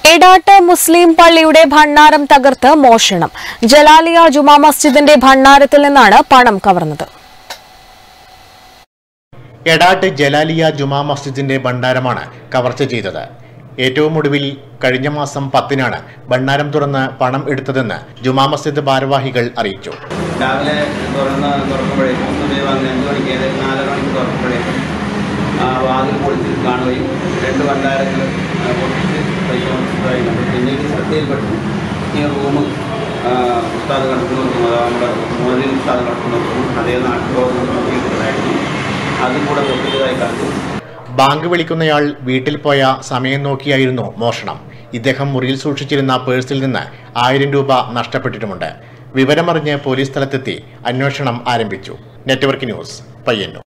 എടാട്ട് മുസ്ലിം പള്ളിയുടെ ഭണ്ഡാരം തകർത്ത് മോഷണം ജലാലിയ ജുമാ മസ്ജിദിന്റെ ഭണ്ഡാരത്തിൽ നിന്നാണ് പണം കവർന്നത് എടാട്ട് ജലാലിയ ജുമാ മസ്ജിദിന്റെ ഭണ്ഡാരമാണ് കവർച്ച ചെയ്തത് ഏറ്റവും ഒടുവിൽ കഴിഞ്ഞ മാസം പത്തിനാണ് ഭണ്ഡാരം തുറന്ന് പണം എടുത്തതെന്ന് ജുമാ മസ്ജിദ് ഭാരവാഹികൾ അറിയിച്ചു രാവിലെ തുറന്ന് തുറക്കുമ്പോഴേക്കും സമയം വന്ന് അഞ്ച് മണിക്ക് ഏതായാലും നാലര മണിക്ക് തുറക്കുമ്പോഴേക്കും ആ വാതിൽ പൊളിച്ച് കാണുകയും രണ്ട് ഭണ്ഡാരങ്ങൾ പൊട്ടിച്ച് പൈസ മനസ്സിലായി കണ്ടു പിന്നീട് ശ്രദ്ധയിൽപ്പെട്ടു ഈ റൂം ഉസ്താദ് കിടക്കുന്നവർക്കും അതാ നമ്മുടെ മോദിൽ ഉസ്താദ് കിടക്കുന്നവർക്കും അതേ നാട്ടിലോകം നോക്കിയിട്ടുണ്ടായിരുന്നു അതും കൂടെ പൊട്ടിയതായി കണ്ടു ബാങ്ക് വിളിക്കുന്നയാൾ വീട്ടിൽ പോയ സമയം നോക്കിയായിരുന്നു മോഷണം ഇദ്ദേഹം മുറിയിൽ സൂക്ഷിച്ചിരുന്ന പേഴ്സിൽ നിന്ന് ആയിരം രൂപ നഷ്ടപ്പെട്ടിട്ടുമുണ്ട് വിവരമറിഞ്ഞ് പോലീസ് സ്ഥലത്തെത്തി അന്വേഷണം ആരംഭിച്ചു നെറ്റ്വർക്ക് ന്യൂസ് പയ്യന്നൂർ